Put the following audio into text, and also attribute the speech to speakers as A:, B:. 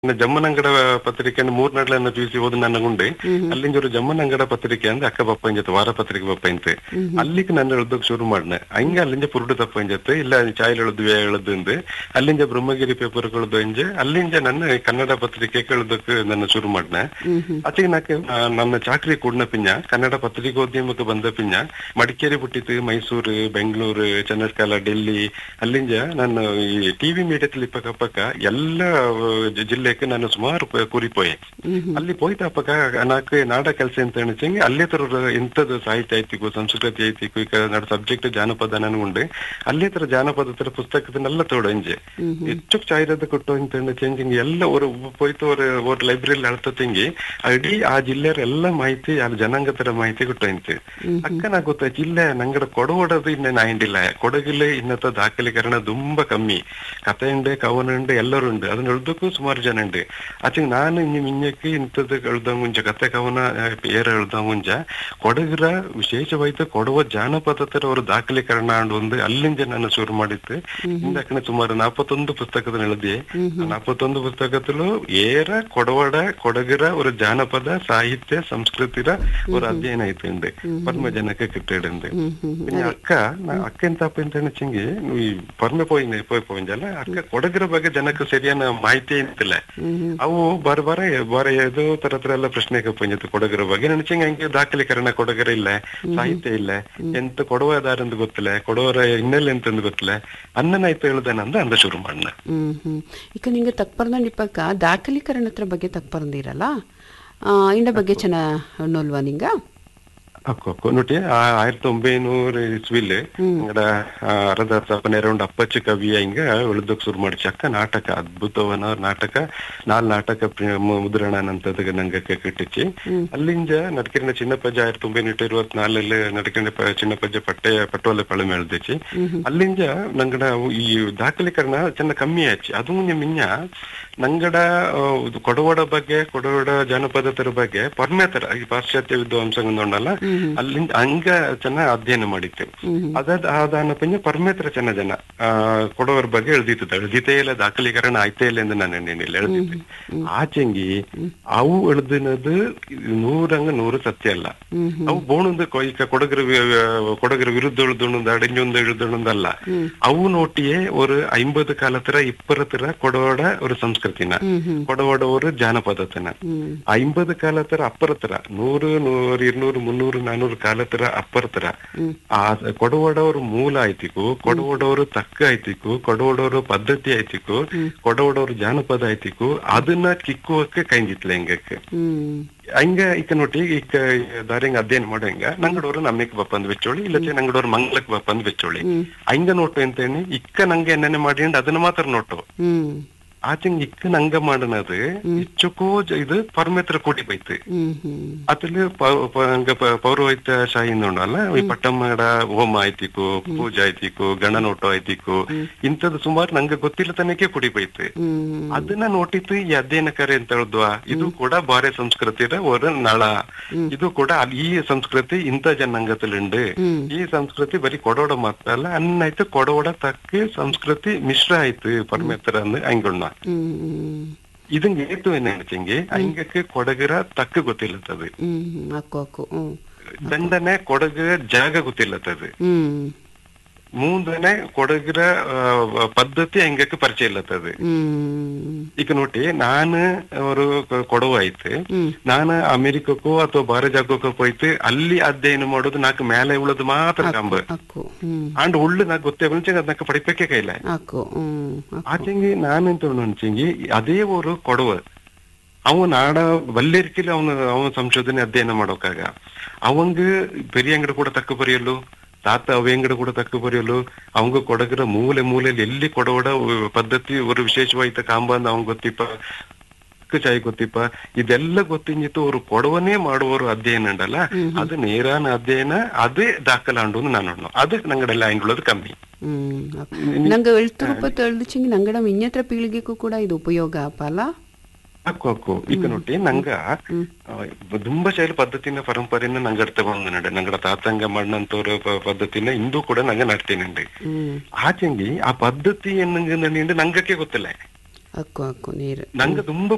A: ಇನ್ನು ಜಮ್ಮನಂಗಡ ಪತ್ರಿಕೆ ಮೂರ್ ನಡ್ಲನ್ನ ಪಿ ಓದಿ ನನಗುಂಡೆ ಅಲ್ಲಿಂದ ഒരു ಜಮ್ಮನಂಗಡ ಪತ್ರಿಕೆ ಅಂದ್ರೆ ಅಕ್ಕ ಬಪ್ಪ ಇಂಜತ್ ವಾರ ಪತ್ರಿಕೆ ಬಪ್ಪ ಇಂತೆ ಅಲ್ಲಿಗೆ ನಾನು ಎಳ್ದಕ್ ಶುರು ಮಾಡ್ನೆ ಹಂಗ ಅಲ್ಲಿಂದ ಪುರುಡು ತಪ್ಪ ಇಂಜತ್ ಇಲ್ಲ ಚಾಯ್ ಎಳದು ಎಳದು ಅಂದು ಅಲ್ಲಿಂದ ಬ್ರಹ್ಮಗಿರಿ ಪೇಪರ್ ಕಳ್ದು ಇಂಜೆ ಅಲ್ಲಿಂದ ನನ್ನ ಕನ್ನಡ ಪತ್ರಿಕೆ ಕೇಳದಕ್ ನನ್ನ ಶುರು ಮಾಡ್ನೆ ಅತಿಗೆ ನಾಕೆ ಆ, ನನ್ನ ಚಾಕ್ರಿ ಕೂಡ್ನ ಪಿಂಜ ಕನ್ನಡ ಪತ್ರಿಕೋದ್ಯಮಕ್ಕೆ ಬಂದ ಪಿಂಜ ಮಡಿಕೇರಿ ಬಿಟ್ಟಿತ್ತು ಮೈಸೂರು ಬೆಂಗಳೂರು ಚನ್ನಸ್ಕಾಲ ಡೆಲ್ಲಿ ಅಲ್ಲಿಂದ ನಾನು ಈ ಟಿವಿ ಮೀಡಿಯದಲ್ಲಿ ಪಕ್ಕ ಪಕ್ಕ ಎಲ್ಲ ಜ- ಜಿಲ್ಲೆಗೆ ನಾನು ಸುಮಾರು ಪ- ಕೂರಿ ಪೋಯೆ ಅಲ್ಲಿ போயிட்டு அப்ப నాకు ನಾಡ ಕೆಲಸ ಅಂತ ಅನಿಸಂಗೆ ಅಲ್ಲೇ ತರ ಎಂತದ ಸಾಹಿತ್ಯ ಐತಿಕು ಸಂಸ್ಕೃತಿ ಐತಿಕು ಈಗ ನಡ ಸಬ್ಜೆಕ್ಟ್ ಜಾನಪದ ನನಗುಂಡು ಅಲ್ಲೇ ತರ ಜಾನಪದ ತರ ಪುಸ್ತಕದನ್ನೆಲ್ಲ ತೋಡಂಜೆ ಹೆಚ್ಚು ಚಾಯಿರದ ಕೊಟ್ಟು ಅಂತ ಚೇಂಜಿಂಗ್ ಎಲ್ಲ ஒரு போயிட்டு ஒரு ஒரு ಲೈಬ್ರರಿಲಿ ಅಳ್ತತಿಂಗಿ ಇಡೀ ಆ ಜಿಲ್ಲೆಯ ಎಲ್ಲ ಮಾಹಿತಿ ಆ ಜನಾಂಗ ತರ ಮಾಹಿತಿ ಕೊಟ್ಟಂತೆ ಅಕ್ಕ ನಾ ಗೊತ್ತ ಜಿಲ್ಲೆ ನಂಗಡ ಕೊಡವಡದು ಇನ್ನೇನು ಆಯಿಂಡಿಲ್ಲ ಕೊಡಗಿಲ್ಲ ಇನ್ನತ್ತ ದಾಖಲೀಕರಣ ತುಂಬಾ ಕಮ್ಮಿ ಕಥೆಯುಂಡು ಕವನುಂಡು ಎಲ್ಲರೂ ಉಂಡು ಅದನ್ನ ಎಳ್ದಕ್ಕೂ ಸುಮಾರು ಜನ ಉಂಡು ಆಚೆ ನಾನು ಇನ್ನು ಮಿಂಜಕ್ಕೆ ಇಂಥದ್ದು ಎಳ್ದ ಮುಂಚ ಕತೆ ಕವನ ಆ, ಏರ ಎಳ್ದ ಮುಂಚ ಕೊಡಗರ ವಿಶೇಷವಾಯ್ತು ಕೊಡುವ ಜಾನಪದ ತರ ಅವರು ದಾಖಲೀಕರಣ ಅಂಡ್ ಒಂದು ಅಲ್ಲಿಂದ ನಾನು ಶುರು ಮಾಡಿತ್ತು ಇಂದಕ್ಕನೆ ಸುಮಾರು ನಾಪತ್ತೊಂದು ಪುಸ್ತಕದ ಎಳ್ದಿ ನಾಪತ್ತೊಂದು ಪುಸ್ತಕದಲ್ಲೂ ಏರ ಕೊಡವಡ ಕೊಡಗರ ஒரு ಜಾನಪದ ಸಾಹಿತ್ಯ ಸಂಸ್ಕೃತಿರ ஒரு ಅಧ್ಯಯನ ಐತೆ ಉಂಡು ಪರ್ಮ ಜನಕ್ಕೆ ಕಿಟ್ಟಿಡುಂಡು പിന്നെ ಅಕ್ಕ ನಾ- ಅಕ್ಕ ಎಂತ ಅಂತ ಅನಿಸಂಗಿ ಈ ಪರ್ಮೆ ಪೋಯಿನ ಪೋಯ್ ಪೋಯಿಂದಲ್ಲ ಅಕ್ಕ ಕೊಡಗರ ಬಗ್ಗೆ ಜನಕ್ಕೆ ಸರಿಯಾನ ಮಾಹಿತಿ ಎಂತಿಲ್ಲ ಅವು ಬರ ಬರ ಬರ ಏದೋ ತರ ತರ ಎಲ್ಲ ಪ್ರಶ್ನೆಗೆ ಪೋಂಜತ್ತು ಕೊಡಗರ ಬಗ್ಗೆ ನೆನಚಂಗೆ ಹಂಗೆ ದಾಖಲೀಕರಣ ಕೊಡಗರ ಇಲ್ಲ ಸಾಹಿತ್ಯ ಇಲ್ಲ ಎಂತ ಕೊಡುವದಾರಂದು ಗೊತ್ತಿಲ್ಲ ಕೊಡುವರ ಹಿನ್ನೆಲೆ ಎಂತಂದು ಗೊತ್ತಿಲ್ಲ ಅನ್ನನಾಯ್ತು ಹೇಳುದೇನಂದ ಅಂದ ಶುರು ಮಾಡ್ನ
B: ಹ್ಮ್ ಹ್ಮ್ ಈಗ ನಿಂಗೆ ತಕ್ಪರ್ದಂಡ್ ಇಪ್ಪಕ್ಕ ದಾಖಲೀಕರಣತ್ರ ಬಗ್ಗೆ ತಕ್ಪರ್ದಿರಲ್ಲ ಆ, ಇಂಡ ಬಗ್ಗೆ ಚೆನ್ನ ನೋಲ್ವಾ ನಿಂಗ
A: ಅಕ್ಕು ಅಕ್ಕು ನೋಡಿ ಆயிரத்தி ಒಂಬೈನೂರು ಇಸ್ವಿಲ್ ಇಂಗಡ ಅರದಾಸಪ್ಪನ ಎರಡು ಅಪ್ಪಚ್ಚ ಕವಿಯ ಹಿಂಗ ಉಳಿದಕ್ ಶುರು ಮಾಡಿ ಚಕ್ಕ ನಾಟಕ ಅದ್ಭುತವನ ನಾಟಕ ನಾಲ್ ನಾಟಕ ಪ್ರಿ- ಮು- ಮುದ್ರಣ ನಂತದ ನಂಗಕ್ಕೆ ಕಿಟ್ಟಿಚ್ಚಿ ಅಲ್ಲಿಂದ ನಡ್ಕಿರಿನ ಚಿನ್ನಪ್ಪಜ್ಜ ಆயிரத்தி ಒಂಬೈನೂರ ಇರುವತ್ನಾಲಲ್ಲಿ ನಡ್ಕಿನ ಪ- ಚಿನ್ನಪ್ಪಜ್ಜ ಪಟ್ಟೆ ಪಟ್ಟೋಲೆ ಪಳಮೆ ಎಳ್ದಿಚ್ಚಿ ಅಲ್ಲಿಂದ ನಂಗಡ ಅವು ಈ ದಾಖಲೀಕರಣ ಚೆನ್ನ ಕಮ್ಮಿ ಆಚಿ ಅದು ಮುಂದೆ ಮಿಂಜ ನಂಗಡ ಆ, ಇದು ಕೊಡವಡ ಬಗ್ಗೆ ಕೊಡವಡ ಜಾನಪದ ತರ ಬಗ್ಗೆ ಪರ್ಮೆ ತರ ಈ ಪಾಶ್ಚಾತ್ಯ ವಿದ್ವಾಂಸಗೊಂಡಲ್ಲ ಅಲ್ಲಿಂದ ಹಂಗ ಚೆನ್ನ ಅಧ್ಯಯನ ಮಾಡಿತ್ತು ಅದಾದ ಆದಾನ ಪಿಂಜ ಪರ್ಮೆ ತರ ಚೆನ್ನ ಜನ ಆ, ಕೊಡವರ ಬಗ್ಗೆ ಎಳ್ದಿತ್ತು ಎಳ್ದಿತೇ ಇಲ್ಲ ದಾಖಲೀಕರಣ ಆಯ್ತೇ ಇಲ್ಲ ಎಂದು ನಾನು ಏನಿಲ್ಲ ಎಳ್ದಿತ್ತು ಆಚೆಂಗಿ ಅವು ಎಳ್ದಿನದು ನೂರಂಗ ನೂರು ಸತ್ಯ ಅಲ್ಲ ಅವು ಬೋಣದ ಈಗ ಕೊಡಗರ ವಿ- ವಿ- ಕೊಡಗರ ವಿರುದ್ಧ ಎಳ್ದೊಂದು ಅಡಿಂಜೊಂದು ಎಳ್ದೊಂದಲ್ಲ ಅವು ನೋಟಿಯೇ ஒரு ஐம்பது காலத்துல இப்பறத்துல கொடவோட ஒரு சம்ஸ்கிருத்தின கொடவோட ஒரு ஜானபதத்தின ஐம்பது காலத்துல ಅಪ್ಪರತರ ನೂರು ನೂರು ഇരുന്നൂറ് ಮುನ್ನೂರು ನಾನೂರು ಕಾಲತರ ಅಪ್ಪರತರ ಆ ಕೊಡವಡ ஒரு ಮೂಲ ಐತಿಕು ಕೊಡವಡ ஒரு ತಕ್ಕ ಐತಿಕು ಕೊಡವಡ ஒரு ಪದ್ಧತಿ ಐತಿಕು ಕೊಡವಡ ஒரு ಜಾನಪದ ಐತಿಕು ಅದನ್ನ ಕಿಕ್ಕುವಕ್ಕೆ ಕೈಂದಿತ್ಲ ಹೆಂಗಕ್ಕೆ
B: ಹ್ಮ್
A: ಹಂಗ ಇಕ್ಕ ನೋಡಿ ಇಕ್ಕ ದಾರಿಂಗ ಅಧ್ಯಯನ ಮಾಡೋಂಗ ನಂಗಡೋರು ನಮ್ಮಕ್ಕೆ ಬಪ್ಪಂದ್ ಬೆಚ್ಚೋಳಿ ಇಲ್ಲಚೆ ನಂಗಡೋರು ಮಂಗ್ಲಕ್ ಬಪ್ಪಂದ್ ಬೆಚ್ಚೋಳಿ ಹಂಗ ನೋಟು ಅಂತೇನಿ ಇಕ್ಕ ನಂಗೆ ಎಣ್ಣೆ ಮಾಡಿ ಅದನ್ನ ಮಾತ್ರ ನೋಟು
B: ಹ್ಮ್
A: ಆಚೆಂಗ್ ಇಕ್ಕ ನಂಗ ಮಾಡನದು ಇಚ್ಚುಕೋ ಜ- ಇದು ಪರಮೇತ್ರ ಕೋಟಿ ಬೈತು
B: ಹ್ಮ್ ಹ್ಮ್
A: ಅದ್ರಲ್ಲಿ ಪ- ಪ- ಹಂಗ ಪ- ಪೌರೋಹಿತ್ಯ ಶಾಹಿಂದ ಉಂಡಲ್ಲ ಈ ಪಟ್ಟಮ್ಮಡ ಹೋಮ ಆಯ್ತಿಕು ಪೂಜೆ ಆಯ್ತಿಕು ಗಣನೋಟ ಆಯ್ತಿಕು ಇಂಥದ್ದು ಸುಮಾರು ನಂಗೆ ಗೊತ್ತಿಲ್ಲ ತನಕ ಕುಡಿ ಬೈತು
B: ಹ್ಮ್
A: ಅದನ್ನ ನೋಟಿತ್ತು ಈ ಅಧ್ಯಯನಕಾರಿ ಅಂತ ಹೇಳಿದ್ವಾ ಇದು ಕೂಡ ಬಾರೆ ಸಂಸ್ಕೃತಿಯ ஒரு ನಳ ಇದು ಕೂಡ ಅಲ್ಲಿ ಈ ಸಂಸ್ಕೃತಿ ಇಂಥ ಜನಾಂಗದಲ್ಲಿಂಡು ಈ ಸಂಸ್ಕೃತಿ ಬರೀ ಕೊಡೋಡ ಮಾತ್ರ ಅಲ್ಲ ಅನ್ನಾಯ್ತು ಕೊಡೋಡ ತಕ್ಕ ಸಂಸ್ಕೃತಿ ಮಿಶ್ರ ಆಯ್ತು ಪರಮೇಶ್ವರ ಅಂದ್ ಹಂಗುಣ್ಣ
B: ಹ್ಮ್
A: ಇದಂಗೆ ಏತು ಏನ್ ಹೇಳ್ತಂಗೆ ಹಂಗಕ್ಕೆ ಕೊಡಗರ ತಕ್ಕ ಗೊತ್ತಿಲ್ಲತ್ತದು
B: ಹ್ಮ್ ಹ್ಮ್ ಅಕ್ಕು ಅಕ್ಕು ಹ್ಮ್
A: ದಂಡನೆ ಕೊಡಗ ಜಾಗ ಗೊತ್ತಿಲ್ಲತ್ತದು
B: ಹ್ಮ್
A: ಮೂಂದನೆ ಕೊಡಗರ ಆ, ಪದ್ಧತಿ ಹಂಗಕ್ಕೆ ಪರಿಚಯ ಇಲ್ಲತ್ತದು
B: ಹ್ಮ್
A: ಈಗ ನೋಡಿ ನಾನು ಅವರು ಕೊಡವು ಆಯ್ತು ನಾನು ಅಮೆರಿಕಕ್ಕೂ ಅಥವಾ ಬಾರ ಜಾಗಕ್ಕೂ ಹೋಯ್ತು ಅಲ್ಲಿ ಅಧ್ಯಯನ ಮಾಡೋದು ನಾಲ್ಕು ಮೇಲೆ ಉಳದು ಮಾತ್ರ ಕಂಬ
B: ಅಕ್ಕು ಹ್ಮ್
A: ಅಂಡ್ ಉಳ್ಳು ನಾಕ್ ಗೊತ್ತೇ ಮುಂಚೆ ಅದನ್ನ ಪಡಿಪಕ್ಕೆ ಕೈಲ
B: ಅಕ್ಕು ಹ್ಮ್ ಅಕ್ಕು.
A: ಆಚೆಂಗಿ ನಾನೆಂತ ಅನ್ಸಂಗಿ ಅದೇ ஒரு ಕೊಡವ ಅವನ್ ನಾಡ ಬಲ್ಲೇರಿಕೆಲಿ ಅವನು ಅವನ ಸಂಶೋಧನೆ ಅಧ್ಯಯನ ಮಾಡೋಕಾಗ ಅವಂಗ பெரியங்கட கூட தக்க ಬರೆಯಲು ತಾತ ಅವೆಂಗಡ ಕೂಡ ತಕ್ಕ ಬರೆಯಲು ಅವಂಗ ಕೊಡಗರ ಮೂಲೆ ಮೂಲೆಯಲ್ಲಿ ಎಲ್ಲಿ ಕೊಡವಡ ಪದ್ಧತಿ ஒரு ವಿಶೇಷವಾಯ್ತ ಕಾಂಬ ಅಂತ ಅವಂಗ ಗೊತ್ತಿಪ್ಪ ಚಾಯ್ ಗೊತ್ತಿಪ್ಪ ಇದೆಲ್ಲ ಗೊತ್ತಿಂಜಿತ್ತು ಅವರು ಕೊಡವನೇ ಮಾಡುವವರು ಅಧ್ಯಯನ ಉಂಡಲ್ಲ ಅದು ನೇರಾನ ಅಧ್ಯಯನ ಅದೇ ದಾಖಲಾಂಡು ನಾನು ಅದು ನಂಗಡೆಲ್ಲ ಆಯ್ಕೊಳ್ಳೋದು ಕಮ್ಮಿ
B: ಹ್ಮ್ ಅಕ್ಕು. ನಂಗೆ ಎಳ್ತು ರೂಪ ತೆಳ್ದಿಚ್ಚಂಗಿ ನಂಗಡ ಮಿನ್ಯತ್ರ ಪೀಳಿಗೆಗೂ ಕೂಡ ಇದು ಉಪಯೋಗ ಅಪ್ಪಲ್ಲ
A: ಹಾಕು ಹಾಕು ಈಗ ನೋಡಿ ನಂಗ ಆ, ತುಂಬಾ ಶೈಲಿ ಪದ್ಧತಿನ ಪರಂಪರೆನ ನಂಗೆ ಅರ್ಥ ಬಂದ ನಡೆ ನಂಗಡ ತಾತಂಗ ಮಣ್ಣಂತವ್ರ ಪ- ಪದ್ಧತಿನ ಇಂದು ಕೂಡ ನಂಗೆ ನಡ್ತೇನೆ
B: ಹ್ಮ್
A: ಆಚೆಂಗಿ ಆ ಪದ್ಧತಿ ಎನ್ನಂಗೆ ನಂಗಕ್ಕೆ ಗೊತ್ತಿಲ್ಲ
B: ಅಕ್ಕು ಅಕ್ಕು ನೀರು
A: ನಂಗೆ ತುಂಬಾ